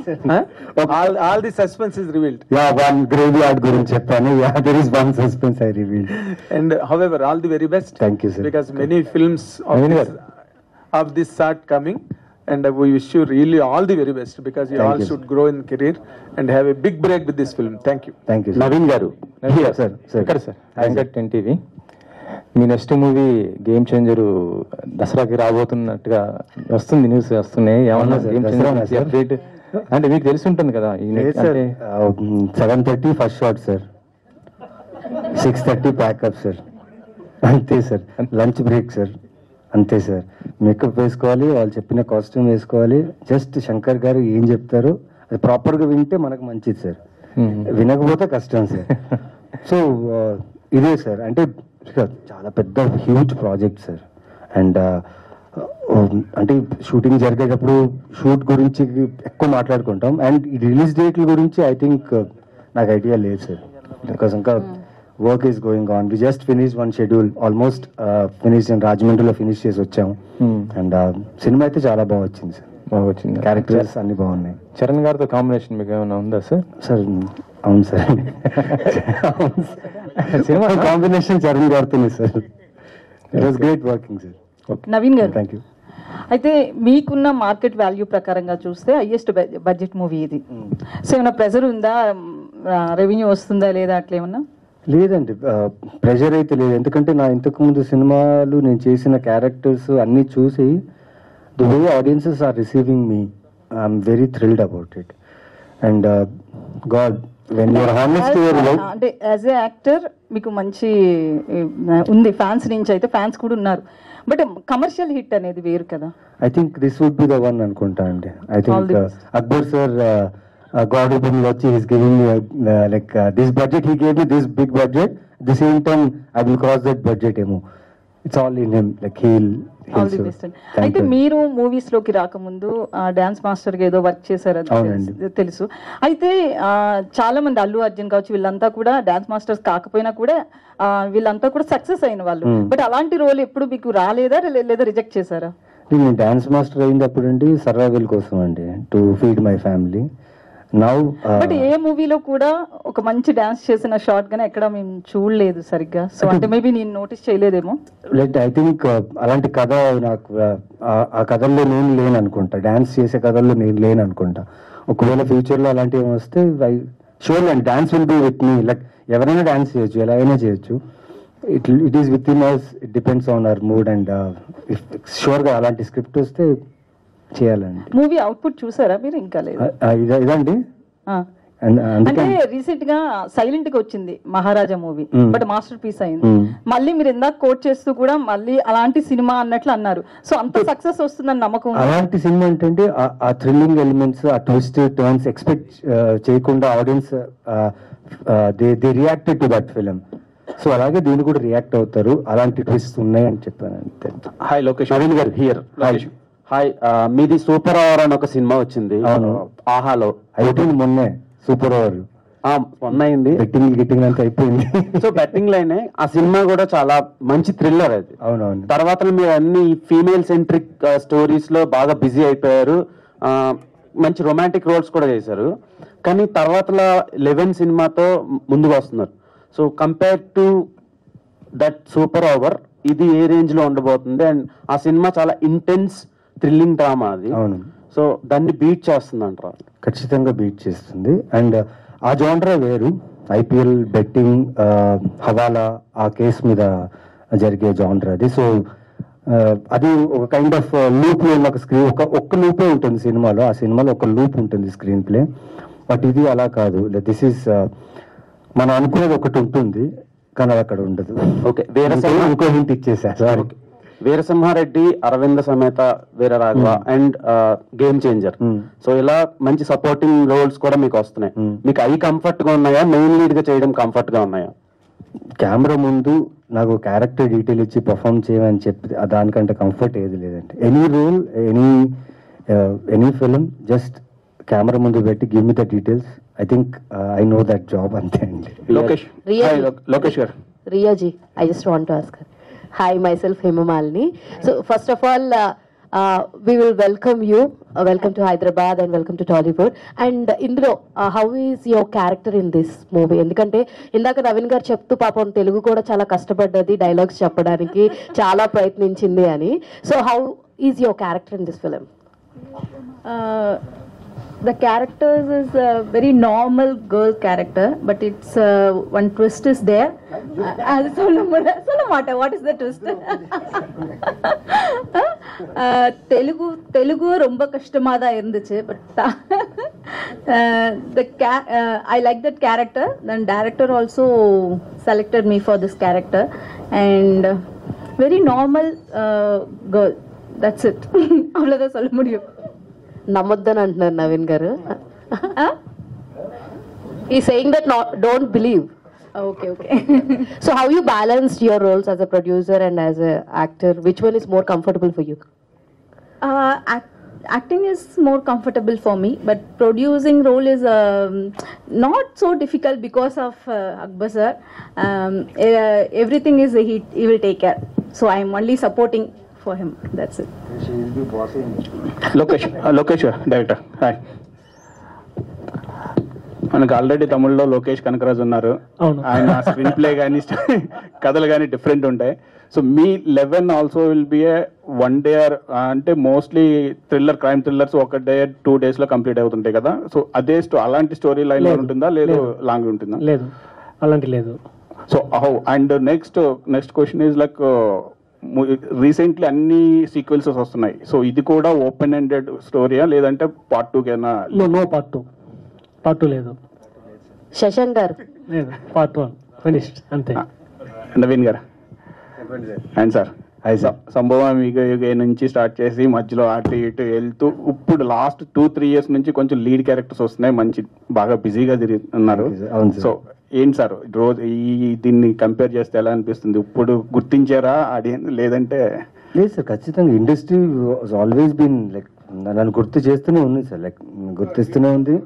all all the suspense is revealed yeah one graveyard గురించి చెప్పాను yeah there is one suspense I revealed and however all the very best thank you sir because many films of Naveen this, of this sort coming and uh, we wish you really all the very best because you Thank all you, should grow in career and have a big break with this film thank you thank you Naveen garu sir sir ఇక్కడ sir Venkat ten TV మీ next movie Game Changer దసరాకి రాబోతున్నట్టుగా వస్తుంది news వస్తున్నాయి ఏమన్నా అవునా sir, Game దసరానా sir? Changer అంటే మీకు తెలిసి ఉంటుంది కదా ఈ లేదు సార్ అంటే seven thirty first shot sir six thirty packup sir అంతే సార్ లంచ్ బ్రేక్ సార్ అంతే సార్ మేకప్ వేసుకోవాలి వాళ్ళు చెప్పిన కాస్ట్యూమ్ వేసుకోవాలి జస్ట్ శంకర్ గారు ఏం చెప్తారో అది ప్రాపర్గా వింటే మనకు మంచిది సార్ వినకపోతే కష్టం సార్ సో ఇదే సార్ అంటే చాలా పెద్ద హ్యూజ్ ప్రాజెక్ట్ సార్ అండ్ అంటే షూటింగ్ జరిగేటప్పుడు షూట్ గురించి ఎక్కువ మాట్లాడుకుంటాం అండ్ ఈ రిలీజ్ డేట్ల గురించి ఐ థింక్ నాకు ఐడియా లేదు సార్ బికాస్ ఇంకా work is going on we just finish one schedule almost finish రాజమండ్రిలో ఫినిష్ చేసి వచ్చాము అండ్ సినిమా అయితే చాలా బాగా వచ్చింది సార్ బాగా వచ్చింది క్యారెక్టర్స్ అన్ని బాగున్నాయి చరణ్ గారితో కాంబినేషన్ మీకు ఏమైనా ఉందా సార్ సార్ అవును సార్ సినిమా కాంబినేషన్ చరణ్ గారితోనే sir it was great working sir Naveen garu thank you అయితే మీకున్న మార్కెట్ వాల్యూ ప్రకారంగా చూస్తే హైయెస్ట్ బడ్జెట్ మూవీ ఇది సో ఏమైనా ప్రెజర్ ఉందా రెవెన్యూ వస్తుందా లేదా అట్లా ఏమన్నా లేదండి ప్రెషర్ అయితే లేదు ఎందుకంటే నా ఇంతకు ముందు సినిమాలు నేను చేసిన క్యారెక్టర్స్ అన్నీ చూసి the way audiences are receiving me I'm very thrilled about it and God when you're honest your life అంటే యాజ్ ఏ యాక్టర్ మీకు మంచి ఏ, ఉంది ఫ్యాన్స్ నుంచి అయితే ఫ్యాన్స్ కూడా ఉన్నారు బట్ కమర్షియల్ హిట్ అనేది వేరు కదా I think this would be the one అనుకుంటా అండి I All think the best. Akbar sir God open వచ్చి his giving like this budget he gave me this big budget the same time I will cross that budget ఏమో it's all in him like he'll all the best అయితే మీరు movies లోకి రాకముందు dance master గా ఏదో work చేశారు అది అవునండి. తెలుసు- తెలుసు అయితే ఆ, చాలా మంది అల్లు అర్జున్ కావచ్చు వీళ్ళంతా కూడా డాన్స్ మాస్టర్స్ కాకపోయినా కూడా ఆ, వీళ్ళంతా కూడా సక్సెస్ అయిన వాళ్ళు Hmm. బట్ అలాంటి రోల్ ఎప్పుడు మీకు రాలేదా లే- లేదా రిజెక్ట్ చేశారా నేను డాన్స్ మాస్టర్ అయినప్పుడు అండి సర్వైవల్ కోసం అండి to feed my family now but ఏ మూవీలో కూడా ఒక మంచి డాన్స్ చేసిన షార్ట్ గానే ఎక్కడ మేము చూడలేదు సరిగ్గా సో అంటే మేబీ నేను నోటీస్ చేయలేదేమో లైక్ ఐ థింక్ అలాంటి కథ నాకు uh, ఆ- ఆ కథల్లో నేను లేను అనుకుంటా డాన్స్ చేసే కథల్లో నేను లేను అనుకుంటా ఒకవేళ ఫ్యూచర్ లో అలాంటివి ఏమి వస్తే I sure and dance will be with me like ఎవరైనా డాన్స్ చేయొచ్చు ఎలాగైనా చేయొచ్చు it it is with in us it depends on our mood and sure గా అలాంటి స్క్రిప్ట్ వస్తే చేయాలండి మూవీ అవుట్పుట్ చూసారా మీరు ఇంకా లేదు ఆ, ఆ, ఇదా- ఇదండి ఆ. అండ్ అంటే అందుకే రీసెంట్ గా సైలెంట్ గా వచ్చింది Maharaja movie Hmm. But masterpiece అయింది Hmm. మళ్ళీ మీరు ఇందాక కోట్ చేస్తూ కూడా మళ్ళీ అలాంటి సినిమా అన్నట్లు అన్నారు సో అంత సక్సెస్ వస్తుందని నమ్మకం ఉందా? అలాంటి సినిమా ఏంటంటే ఆ- ఆ థ్రిల్లింగ్ ఎలిమెంట్స్ ఆ ట్విస్ట్ టర్న్స్ ఎక్స్పెక్ట్ చేయకుండా audience they they reacted to that film so అలాగే దీన్ని కూడా రియాక్ట్ అవుతారు అలాంటి ట్విస్ట్ ఉన్నాయి అని చెప్పాను అంతే hi Lokesh Naveen garu here hi hi మీది సూపర్ ఓవర్ అని ఒక సినిమా వచ్చింది అవును. ఆహాలో అయిపోయింది మొన్నే సూపర్ ఓవర్ మొన్న అయింది బెట్టింగ్ గిట్టింగ్ అంతా అయిపోయింది సో బెట్టింగ్ లైనే ఆ సినిమా కూడా చాలా మంచి థ్రిల్లర్ అది అవునవును తర్వాత మీరు అన్ని ఫీమేల్ సెంట్రిక్ స్టోరీస్ లో బాగా బిజీ అయిపోయారు ఆ, మంచి రొమాంటిక్ రోల్స్ కూడా చేశారు కానీ తర్వాత లెవెన్ సినిమాతో ముందుకు వస్తున్నారు so compare to that Super Over ఇది ఏ రేంజ్ లో ఉండబోతుంది అండ్ ఆ సినిమా చాలా ఇంటెన్స్ థ్రిల్లింగ్ డ్రామా అది అవును సో దాన్ని బీట్ చేస్తుంది అంటారు ఖచ్చితంగా బీట్ చేస్తుంది అండ్ ఆ జానరా వేరు ఐపీఎల్ బెట్టింగ్ హవాలా ఆ కేసు మీద జరిగే జానర్ అది సో అది ఒక కైండ్ ఆఫ్ లూప్ లో ఉన్న ఒక స్క్రీన్ ఒక ఒక్క లూపే ఉంటుంది సినిమాలో ఆ సినిమాలో ఒక లూప్ ఉంటుంది స్క్రీన్ ప్లే బట్ ఇది అలా కాదు దిస్ ఈస్ మనం అనుకునేది ఒకటి ఉంటుంది కానీ అది అక్కడ ఉండదు ఓకే వేరే ఇంకో- సినిమా- ఇంకో హింట్ ఇచ్చేసా sorry Veera Simha Reddy Aravinda Sametha Veera Raghava and Game Changer so ఇలా మంచి సపోర్టింగ్ రోల్స్ కూడా మీకు వస్తున్నాయి మీకు అవి కంఫర్ట్ గా ఉన్నాయా మెయిన్ లీడ్ గా చేయడం కంఫర్ట్ గా ఉన్నాయా కెమెరా ముందు నాకు క్యారెక్టర్ డీటెయిల్ ఇచ్చి పర్ఫామ్ చేయమని చెప్పి ఆ దానికంటే కంఫర్ట్ ఏది లేదండి any role any any film just camera ముందు పెట్టి give me the details I think I know that job అంతే అండి లోకేష్ Really? హాయ్ లో- లోకేష్ గారు Riyaji, I just want to ask her. Hi, myself Hema Malini. So first of all, uh, uh, we will welcome you. Uh, welcome to Hyderabad and welcome to Tollywood. And uh, ఇందులో uh, how is your character in this movie? ఎందుకంటే ఇందాక నవీన్ గారు చెప్తూ పాపం తెలుగు కూడా చాలా కష్టపడ్డది dialogues చెప్పడానికి చాలా ప్రయత్నించింది అని so how is your character in this film Uh, the characters is a very normal girl character, but it's uh, one twist is there. Uh, சொல்ல முடிய- சொல்ல மாட்டேன் what is the twist Telugu Telugu ரொம்ப கஷ்டமாக தான் இருந்துச்சு பட் த கே I like that character then director also selected me for this character and very normal girl that's it அவ்வளோதான் சொல்ல முடியும் నమ్మొద్దని అంటున్నారు నవీన్ గారు ఈ saying that don't believe okay okay so how you balanced your roles as a producer and as a actor which one is more comfortable for you uh, act, acting is more comfortable for me but producing role is um, not so difficult because of uh, Akbar sir um, uh, everything is he, he will take care so i'm only supporting for him that's it Lokesh ఆ, లోకేష్ గారు director hi మనకు already తమిళ్లో లోకేష్ కనకరాజు ఉన్నారు అవును. ఆయన screen play కానీ కథలు కానీ డిఫరెంట్ ఉంటాయి సో మీ Eleven also will be a one day or అంటే మోస్ట్లీ థ్రిల్లర్ క్రైమ్ థ్రిల్లర్స్ ఒక డే టూ డేస్ లో కంప్లీట్ అవుతుంటాయి కదా సో అదే స్టో అలాంటి స్టోరీ లైన్ లేదు, ఉంటుందా లేదు లేదు. లాంగ్ ఉంటుందా లేదు అలాంటి లేదు so how and next next question is like recently అన్ని సీక్వెన్సెస్ వస్తున్నాయి సో ఇది కూడా ఓపెన్ ఎండెడ్ స్టోరీయా లేదంటే పార్ట్ టూ కేనా no no part two part two లేదు శశాంక్ గారు లేదు పార్ట్ వన్ ఫినిష్డ్ అంతే నవీన్ గారు అండ్ సార్ సంభవం యుగ యుగ నుంచి స్టార్ట్ చేసి మధ్యలో అటు ఇటు వెళ్తూ ఇప్పుడు లాస్ట్ టూ త్రీ ఇయర్స్ నుంచి కొంచెం లీడ్ క్యారెక్టర్స్ వస్తున్నాయి మంచి బాగా బిజీగా తిరుగుతున్నారు అవును సార్. సో ఏంటి సార్ రోజు ఈ దీన్ని కంపేర్ చేస్తే ఎలా అనిపిస్తుంది ఇప్పుడు గుర్తించారా అది లేదంటే లేదు సార్ ఖచ్చితంగా ఇండస్ట్రీ ఆల్వేస్ బీన్ లైక్ నన్ను గుర్తు చేస్తూనే ఉంది సార్ లైక్ గుర్తిస్తూనే ఉంది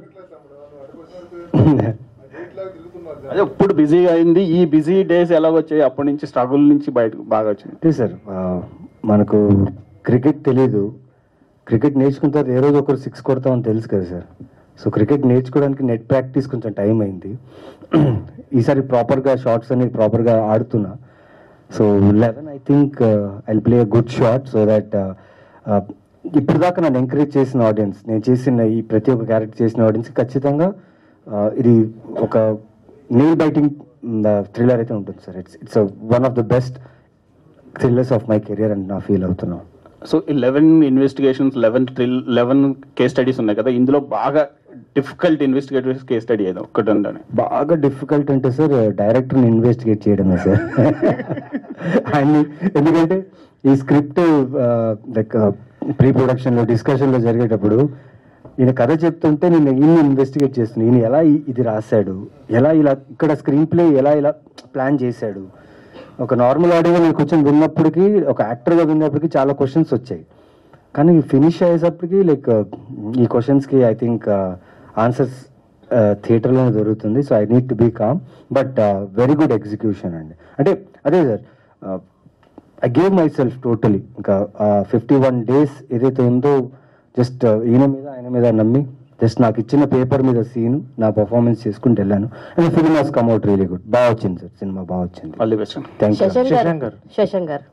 అదే ఇప్పుడు బిజీగా అయింది ఈ బిజీ డేస్ ఎలా వచ్చాయి అప్పటి నుంచి స్ట్రగుల్ నుంచి బయటకు బాగా వచ్చింది అంటే సార్ ఆ, మనకు క్రికెట్ తెలీదు క్రికెట్ నేర్చుకున్న తర్వాత ఏ రోజు ఒకరు సిక్స్ కొడతామని తెలుసు కదా సార్ సో క్రికెట్ నేర్చుకోవడానికి నెట్ ప్రాక్టీస్ కొంచెం టైం అయింది ఈసారి ప్రాపర్గా షార్ట్స్ అనేది ప్రాపర్గా ఆడుతున్నా so Eleven I think I play good shot so that ఇప్పుడు దాకా నన్ను ఎంకరేజ్ చేసిన ఆడియన్స్ నేను చేసిన ఈ ప్రతి ఒక్క క్యారెక్టర్ చేసిన ఆడియన్స్ ఖచ్చితంగా uh, ఇది ఒక నెయిల్ బైటింగ్ థ్రిల్లర్ అయితే ఉంటుంది sir it's it's one of the best thrillers of my career అని నా ఫీల్ అవుతున్నాను సో ఈ Eleven investigations Eleven thrill Eleven case studies ఉన్నాయి కదా ఇందులో బాగా డిఫికల్ట్ ఇన్వెస్టిగేటివ్ కేస్ స్టడీ ఏదో ఒకటి ఉందని బాగా డిఫికల్ట్ అంటే సార్ డైరెక్టర్ని ఇన్వెస్టిగేట్ చేయడమే సార్ ఆయన్ని ఎందుకంటే ఈ స్క్రిప్ట్ లైక్ ప్రీ ప్రొడక్షన్లో డిస్కషన్లో జరిగేటప్పుడు ఈయన కథ చెప్తుంటే నేను ఈయన ఇన్వెస్టిగేట్ చేస్తున్నాను ఈయన ఎలా ఈ- ఇది రాశాడు ఎలా ఇలా ఇక్కడ స్క్రీన్ ప్లే ఎలా ఇలా ప్లాన్ చేశాడు ఒక నార్మల్ ఆడియో నేను కూర్చొని విన్నప్పటికీ ఒక యాక్టర్గా విన్నప్పటికీ చాలా క్వశ్చన్స్ వచ్చాయి కానీ ఫినిష్ అయ్యేటప్పటికి లైక్ ఈ క్వశ్చన్స్కి ఐ థింక్ ఆన్సర్స్ థియేటర్లోనే దొరుకుతుంది so I need to be calm but very good execution అండి అంటే అదే sir I gave myself totally ఇంకా ఫిఫ్టీ వన్ డేస్ ఏదైతే ఉందో జస్ట్ ఈయన మీద ఆయన మీద నమ్మి జస్ట్ నాకు ఇచ్చిన పేపర్ మీద సీన్ నా పర్ఫార్మెన్స్ చేసుకుంటూ వెళ్ళాను and film has come out really good బాగా వచ్చింది సార్ సినిమా బాగా వచ్చింది all the best thank you Shashank garu Shashank garu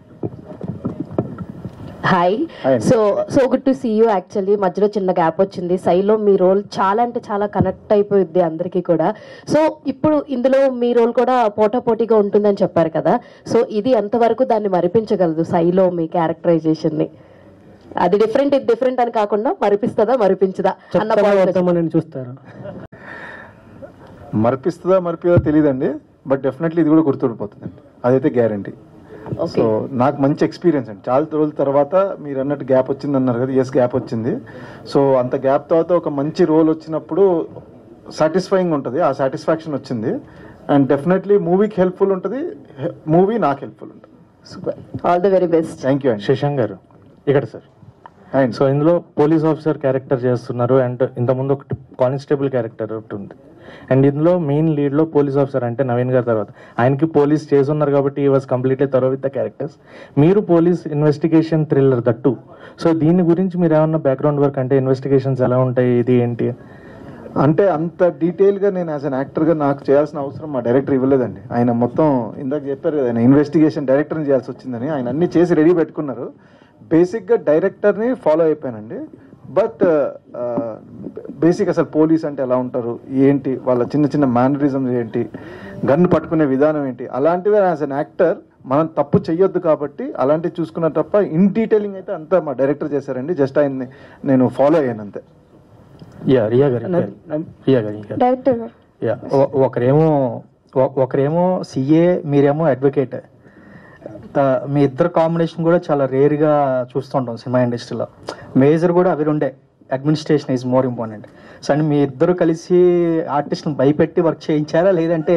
hi so so good to see you actually మధ్యలో చిన్న గ్యాప్ వచ్చింది సైలో మీ రోల్ చాలా అంటే చాలా కనెక్ట్ అయిపోయింది అందరికీ కూడా సో ఇప్పుడు ఇందులో మీ రోల్ కూడా పోటాపోటీగా ఉంటుందని చెప్పారు కదా సో ఇది ఎంతవరకు దాన్ని మరిపించగలదు సైలో మీ క్యారెక్టరైజేషన్ ని అది డిఫరెంట్ ఇది డిఫరెంట్ అని కాకుండా మరిపిస్తుందా మరిపించదా అన్న చెప్తామా point వద్దామని చూస్తారు మరిపిస్తుందా మరిపిదా తెలియదండి బట్ డెఫినెట్లీ ఇది కూడా గుర్తుండిపోతుందండి అదైతే గ్యారంటీ సో నాకు మంచి ఎక్స్పీరియన్స్ అండి చాలా రోజుల తర్వాత మీరు అన్నట్టు గ్యాప్ వచ్చింది అన్నారు కదా ఎస్ గ్యాప్ వచ్చింది సో అంత గ్యాప్ తర్వాత ఒక మంచి రోల్ వచ్చినప్పుడు సాటిస్ఫైయింగ్ ఉంటుంది ఆ సాటిస్ఫాక్షన్ వచ్చింది అండ్ డెఫినెట్లీ మూవీకి హెల్ప్ఫుల్ ఉంటుంది మూవీ నాకు హెల్ప్ఫుల్ ఉంటుంది all the very best thank you అండి శశాంక్ గారు ఇక్కడ సార్ సో ఇందులో పోలీస్ ఆఫీసర్ క్యారెక్టర్ చేస్తున్నారు అండ్ ఇంతకుముందు ఒకటి కానిస్టేబుల్ క్యారెక్టర్ ఒకటి ఉంది అండ్ ఇందులో మెయిన్ లీడ్లో పోలీస్ ఆఫీసర్ అంటే నవీన్ గారి తర్వాత ఆయనకి పోలీస్ చేస్తున్నారు కాబట్టి ఈ was completely through with the characters మీరు police investigation thriller that so దీని గురించి మీరు ఏమన్నా బ్యాక్గ్రౌండ్ వర్క్ అంటే ఇన్వెస్టిగేషన్స్ ఎలా ఉంటాయి ఇది ఏంటి అంటే అంత డీటెయిల్గా నేను యాజ్ అన్ యాక్టర్గా నాకు చేయాల్సిన అవసరం మా డైరెక్టర్ ఇవ్వలేదండి ఆయన మొత్తం ఇందాక చెప్పారు కదా ఆయన ఇన్వెస్టిగేషన్ డైరెక్టర్ని చేయాల్సి వచ్చిందని ఆయన అన్ని చేసి రెడీ పెట్టుకున్నారు బేసిక్గా డైరెక్టర్ని ఫాలో అయిపోయానండి బట్ బేసిక్ అసలు పోలీస్ అంటే ఎలా ఉంటారు ఏంటి వాళ్ళ చిన్న చిన్న మేనరిజమ్స్ ఏంటి గన్ పట్టుకునే విధానం ఏంటి అలాంటివి యాజ్ అన్ యాక్టర్ మనం తప్పు చెయ్యొద్దు కాబట్టి అలాంటివి చూసుకున్న తప్ప ఇన్ డీటెయిలింగ్ అయితే అంతా మా డైరెక్టర్ చేశారండి జస్ట్ ఆయన్ని నేను ఫాలో అయ్యాను అంతే యా రియా గారు రియా గారు ఇంకా. డైరెక్టర్ గారు యా ఒ- ఒకరేమో ఒ- ఒకరేమో సిఏ మీరేమో అడ్వకేట్ మీ ఇద్దరు కాంబినేషన్ కూడా చాలా రేర్గా చూస్తుంటాం సినిమా ఇండస్ట్రీలో మేజర్ కూడా అవి రెండే administration is more important so and మీ ఇద్దరు కలిసి ఆర్టిస్ట్ని భయపెట్టి వర్క్ చేయించారా లేదంటే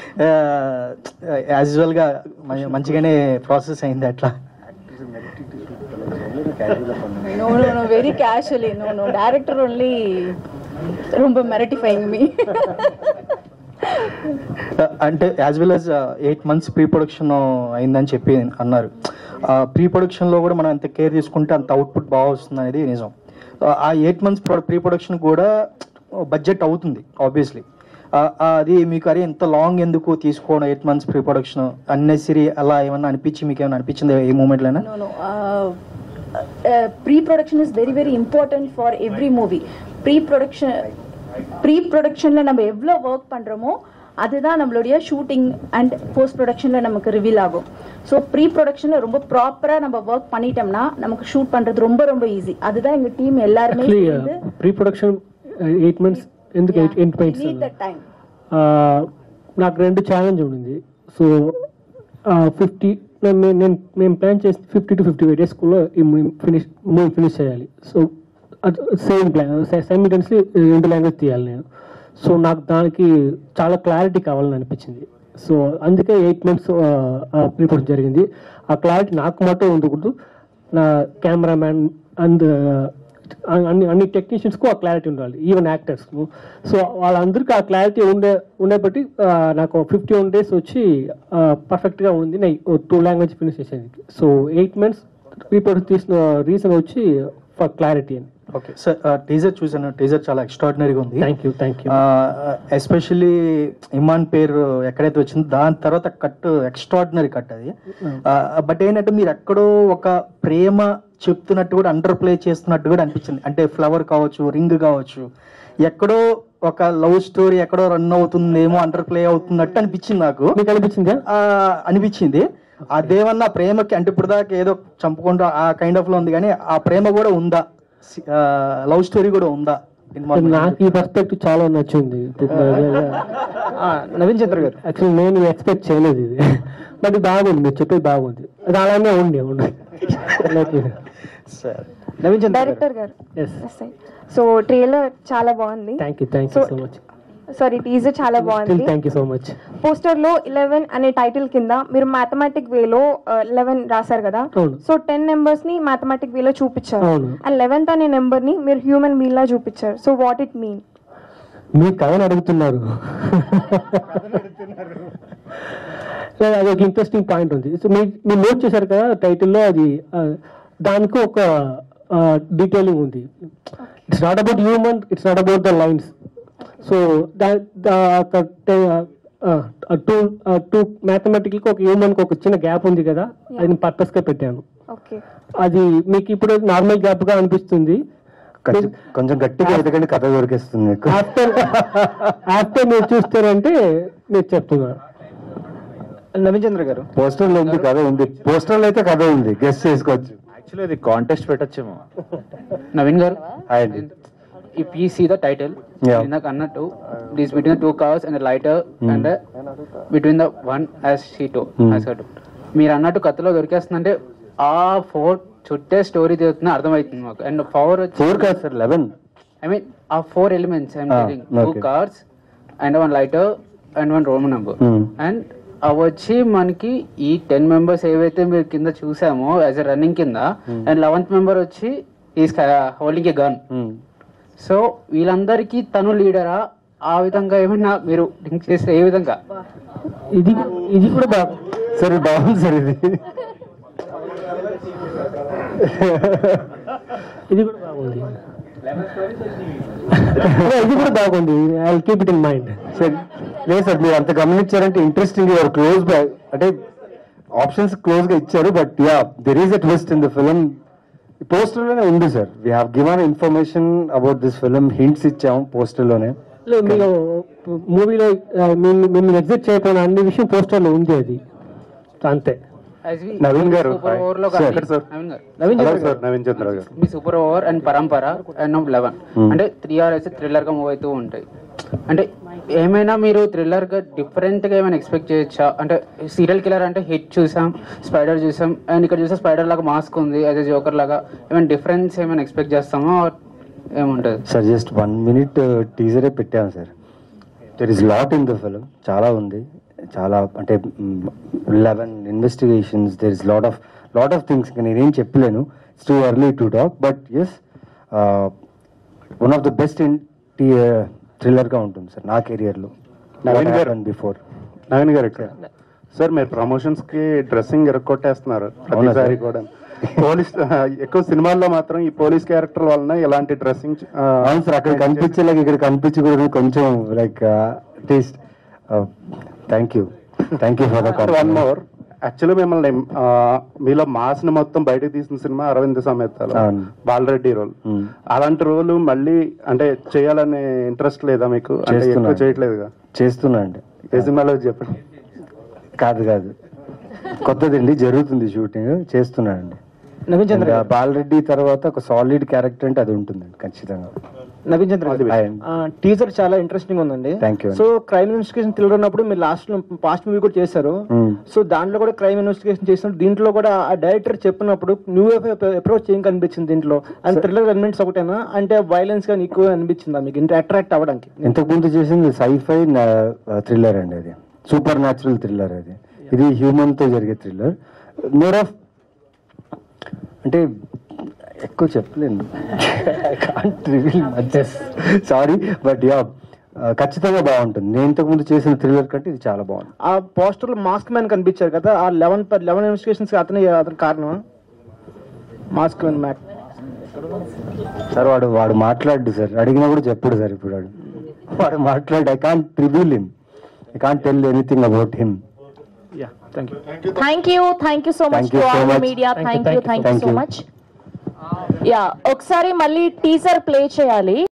యాజ్ యూజువల్గా మంచిగానే ప్రాసెస్ అయింది అట్లా No, no, no, very casually. No, no, director only ரொம்ப మిరటిఫైయింగ్ మీ అంటే as well as eight months pre production అయిందని చెప్పి అన్నారు ప్రీ ప్రొడక్షన్లో కూడా మనం ఎంత కేర్ తీసుకుంటే అంత అవుట్పుట్ బాగా వస్తుంది అనేది నిజం ఆ ఎయిట్ మంత్స్ ప్రీ ప్రొడక్షన్ కూడా బడ్జెట్ అవుతుంది ఆబ్వియస్లీ అది మీకు అరే ఎంత లాంగ్ ఎందుకు తీసుకోవడం eight months pre production unnecessary అలా ఏమన్నా అనిపించి మీకు ఏమైనా అనిపించింది ఏ మూమెంట్లోనా no no uh, uh, pre-production is very very important for every movie pre-production ப்ரீ-ப்ரொடக்ஷனில் நம்ம எவ்வளோ ஒர்க் பண்ணுறோமோ அதுதான் நம்மளுடைய ஷூட்டிங் அண்ட் போஸ்ட் ப்ரொடக்ஷனில் நமக்கு ரிவீல் ஆகும் ஸோ ப்ரீ ப்ரொடக்ஷனில் ரொம்ப ப்ராப்பராக நம்ம ஒர்க் பண்ணிட்டோம்னா நமக்கு ஷூட் பண்ணுறது ரொம்ப ரொம்ப ஈஸி அதுதான் எங்கள் டீம் எல்லாருமே యాక్చువల్లీ சேர்ந்து ప్రీ ప్రొడక్షన్ ఎయిట్ మంత్స్ ఎందుకు eight eight months need that time నాకు రెండు ఛాలెంజ్ ఉండింది సో ఫిఫ్టీ నేను మేము ప్లాన్ చేసి ఫిఫ్టీ టు ఫిఫ్టీ ఫైవ్ డేస్లో ఫినిష్ మూవీ ఫినిష్ చేయాలి సో సేమ్ ప్లాన్ సైమిటెన్స్లీ రెండు లాంగ్వేజ్ తీయాలి నేను సో నాకు దానికి చాలా క్లారిటీ కావాలని అనిపించింది సో అందుకే ఎయిట్ మంత్స్ ప్రిపరేషన్ జరిగింది ఆ క్లారిటీ నాకు మాత్రం ఉండకూడదు నా కెమెరామ్యాన్ అండ్ అన్ని అన్ని టెక్నీషియన్స్కు ఆ క్లారిటీ ఉండాలి ఈవెన్ యాక్టర్స్కు సో వాళ్ళందరికీ ఆ క్లారిటీ ఉండే ఉండే బట్టి ఆ, నాకు ఫిఫ్టీ వన్ డేస్ వచ్చి పర్ఫెక్ట్గా ఉంది నేను టూ లాంగ్వేజ్ ఫినిష్ చేసేది సో ఎయిట్ మంత్స్ రిపోర్ట్ తీసిన రీజన్ వచ్చి ఫర్ క్లారిటీ అని ఓకే సార్ టీజర్ చూసాను టీజర్ చాలా ఎక్స్ట్రాడినరీగా ఉంది thank you thank you especially ఇమాన్ పేరు ఎక్కడైతే వచ్చిందో దాని తర్వాత కట్ ఎక్స్ట్రాడినరీ కట్ అది బట్ ఏంటంటే మీరు ఎక్కడో ఒక ప్రేమ చెప్తున్నట్టు కూడా అండర్ ప్లే చేస్తున్నట్టు కూడా అనిపించింది అంటే ఫ్లవర్ కావచ్చు రింగ్ కావచ్చు ఎక్కడో ఒక లవ్ స్టోరీ ఎక్కడో రన్ అవుతుందేమో అండర్ ప్లే అవుతున్నట్టు అనిపించింది నాకు మీకు అనిపించింది అనిపించింది అదేమన్నా ప్రేమకి అంటే ఇప్పుడు దాకా ఏదో చంపుకుంటూ ఆ కైండ్ ఆఫ్ లో ఉంది కానీ ఆ ప్రేమ కూడా ఉందా లవ్ స్టోరీ కూడా ఉందా నాకు ఈ పర్స్పెక్టివ్ చాలా నచ్చింది నవీన్ చంద్ర గారు యాక్చువల్లీ నేను ఎక్స్పెక్ట్ చేయలేదు ఇది బట్ బాగుంది మీరు చెప్పేది బాగుంది అది అలానే ఉండి ఉండి సార్ నవీన్ చంద్ర డైరెక్టర్ గారు ఎస్ సో ట్రైలర్ చాలా బాగుంది thank you thank you so much sorry teaser చాలా స్టిల్ బాగుంది thank you so much poster లో ఇలెవెన్ అనే టైటిల్ కింద మీరు మ్యాథమెటిక్ వేలో లెవెన్ రాశారు కదా అవును. సో టెన్ నెంబర్స్ ని మ్యాథమెటిక్ వేలో చూపించారు అవును. అండ్ లెవెన్త్ అనే నెంబర్ ని మీరు హ్యూమన్ బీన్ లా చూపించారు సో వాట్ ఇట్ మీన్ మీ కథను అడుగుతున్నారు లేదు, అది ఒక ఇంట్రెస్టింగ్ పాయింట్ ఉంది సో మీ మీరు నోట్ చేశారు కదా టైటిల్లో అది ఆ, దానికి ఒక డీటెయిలింగ్ ఉంది it's not about human it's not about the lines so two two మ్యాథమెటికల్కి ఒక హ్యూమన్కి ఒక చిన్న గ్యాప్ ఉంది కదా అది నేను పర్పస్గా పెట్టాను ఓకే అది మీకు ఇప్పుడు నార్మల్ గ్యాప్గా అనిపిస్తుంది కొంచెం కొంచెం గట్టిగా ఎదగండి కథ దొరికేస్తుంది మీకు ఆఫ్టర్ ఆఫ్టర్ మీరు చూస్తారంటే మీరు చెప్తున్నారు నవీన్ చంద్ర గారు పోస్టర్ లో ఉంది కథ ఉంది పోస్టర్ లో అయితే కథ ఉంది గెస్ట్ చేసుకోవచ్చు యాక్చువల్లీ అది కాంటెస్ట్ పెట్టచ్చేమో నవీన్ గారు hi if you see the title Yeah. ఇందాక అన్నట్టు this between the two cars and the lighter and the, between the one as she told Hmm. as her told. మీరు అన్నట్టు కథలో దొరికేస్తుందంటే ఆ ఫోర్ చుట్టే స్టోరీ తీరుతున్నా అర్థమవుతుంది మాకు అండ్ ఫోర్ ఫోర్ కాదు సార్ లెవెన్ ఐ మీన్ ఆ four elements I'm Ah, telling to okay. Cars and one lighter and one Roman number Hmm. And అవి వచ్చి మనకి ఈ టెన్ మెంబర్స్ ఏవైతే మీరు కింద చూసామో యాజ్ ఎ రన్నింగ్ కింద అండ్ లెవెన్త్ మెంబర్ వచ్చి is holding a gun so వీళ్ళందరికీ తను లీడరా ఆ విధంగా ఏమైనా మీరు లింక్ చేస్తే ఏ విధంగా ఇది ఇది కూడా బాగా సరే బాగుంది సార్ ఇది ఇది కూడా బాగుంది ఇది కూడా బాగుంది I keep it in mind sir లేదు సార్ మీరు అంత గమనించారంటే ఇంట్రెస్టింగ్ యువర్ క్లోజ్ బై అంటే ఆప్షన్స్ క్లోజ్ గా ఇచ్చారు but yeah there is a twist in the film poster లోనే ఉంది sir we have given information about this film hints ఇచ్చాము పోస్టర్ లోనే లేదు మీరు మూవీలో మిమ్మల్ని ఎగ్జిట్ చేయకపోయిన అన్ని విషయం పోస్టర్లో ఉంది అది అంతే As we- నవీన్ గారు, సూపర్ hi. ఓవర్ లో Sir. కానీ Sir. నవీన్ గారు నవీన్ చంద్ర Hello, గారు. sir. నవీన్ చంద్ర గారు. మీ super over and Parampara and eleven Hmm. అంటే త్రీ అవర్స్ థ్రిల్లర్ గా మూవ్ అవుతూ ఉంటాయి అంటే ఏమైనా మీరు థ్రిల్లర్ గా డిఫరెంట్ గా ఏమైనా ఎక్స్పెక్ట్ చేయొచ్చా అంటే సీరియల్ కిల్లర్ అంటే హిట్ చూసాం స్పైడర్ చూసాం అండ్ ఇక్కడ చూస్తే స్పైడర్ లాగా మాస్క్ ఉంది అదే జోకర్ లాగా ఏమైనా డిఫరెన్స్ ఏమైనా ఎక్స్పెక్ట్ చేస్తామో or ఏముంటది సార్ జస్ట్ వన్ మినిట్ టీజరే పెట్టాను sir there is lot in the film చాలా ఉంది చాలా అంటే eleven investigations there is lot of lot of things ఇంకా నేనేం చెప్పలేను it's too early to talk but yes one of the best in థ్రిల్లర్గా ఉంటుంది సార్ నా కెరియర్లో నవీన్ గారు. బిఫోర్ నవీన్ గారు సార్ మీరు ప్రమోషన్స్ కి డ్రెస్సింగ్ ఎరగొట్టేస్తున్నారు ప్రతిసారి కూడా పోలీస్ ఎక్కువ సినిమాల్లో మాత్రం ఈ పోలీస్ క్యారెక్టర్ వలన ఇలాంటి డ్రెస్సింగ్ అవును సార్ అక్కడ కనిపించేలాగా ఇక్కడ కనిపించకూడదు కొంచెం like taste thank you thank you for the one more actually మిమ్మల్ని ఆ, మీలో మాస్ని మొత్తం బయటకు తీసిన సినిమా అరవింద్ సమేతలో అవును. బాలరెడ్డి రోల్ అలాంటి రోల్ మళ్ళీ అంటే చేయాలనే ఇంట్రెస్ట్ లేదా మీకు అంటే ఎక్కువ చేస్తున్నాను. చేయట్లేదుగా చేస్తున్నా అండి ఏ సినిమాలో చెప్పండి కాదు కాదు కొత్తదండి జరుగుతుంది షూటింగ్ చేస్తున్నానండి నవీన్ చంద్ర ఇంకా బాలరెడ్డి తర్వాత ఒక సాలిడ్ క్యారెక్టర్ అంటే అది ఉంటుందండి ఖచ్చితంగా నవీన్ చంద్ర Hi. టీజర్ చాలా ఇంట్రెస్టింగ్ ఉందండి Thank you. So crime investigation thriller ఉన్నప్పుడు మీరు లాస్ట్ పాస్ట్ మూవీ కూడా చేశారు Hmm. సో దాంట్లో కూడా క్రైమ్ ఇన్వెస్టిగేషన్ చేసినప్పుడు దీంట్లో కూడా ఆ డైరెక్టర్ చెప్పినప్పుడు న్యూ అప్రోచ్ ఏం కనిపించింది దీంట్లో అండ్ థ్రిల్లర్ ఎలిమెంట్స్ ఒకటేనా అంటే వైలెన్స్ గా ఎక్కువ అనిపించిందా మీకు ఇంత అట్రాక్ట్ అవ్వడానికి ఇంతకు ముందు చేసింది సైఫై థ్రిల్లర్ అండి అది సూపర్ న్యాచురల్ థ్రిల్లర్ అది ఇది హ్యూమన్ తో జరిగే థ్రిల్లర్ మోర్ ఆఫ్ అంటే ఎక్కువ చెప్పలేను సారీ బట్ యా ఖచ్చితంగా బాగుంటుంది నేను ఇంతకు ముందు చేసిన థ్రిల్లర్ కంటే ఇది చాలా బాగుంది ఆ పోస్టర్ లో మాస్క్ మ్యాన్ కనిపించారు కదా ఆ లెవెన్ లెవెన్ ఇన్వెస్టిగేషన్స్ అతనే అతని కారణం మాస్క్ మ్యాన్ మ్యాక్ సార్ వాడు వాడు మాట్లాడు సార్ అడిగినా కూడా చెప్పడు సార్ ఇప్పుడు వాడు వాడు మాట్లాడు I can't reveal him I can't tell anything about him yeah thank you thank you thank you so much Thank you to so all much. Media Thank you, thank you thank you, thank you thank సో you. Much yeah ఒకసారి మళ్ళీ teaser play చేయాలి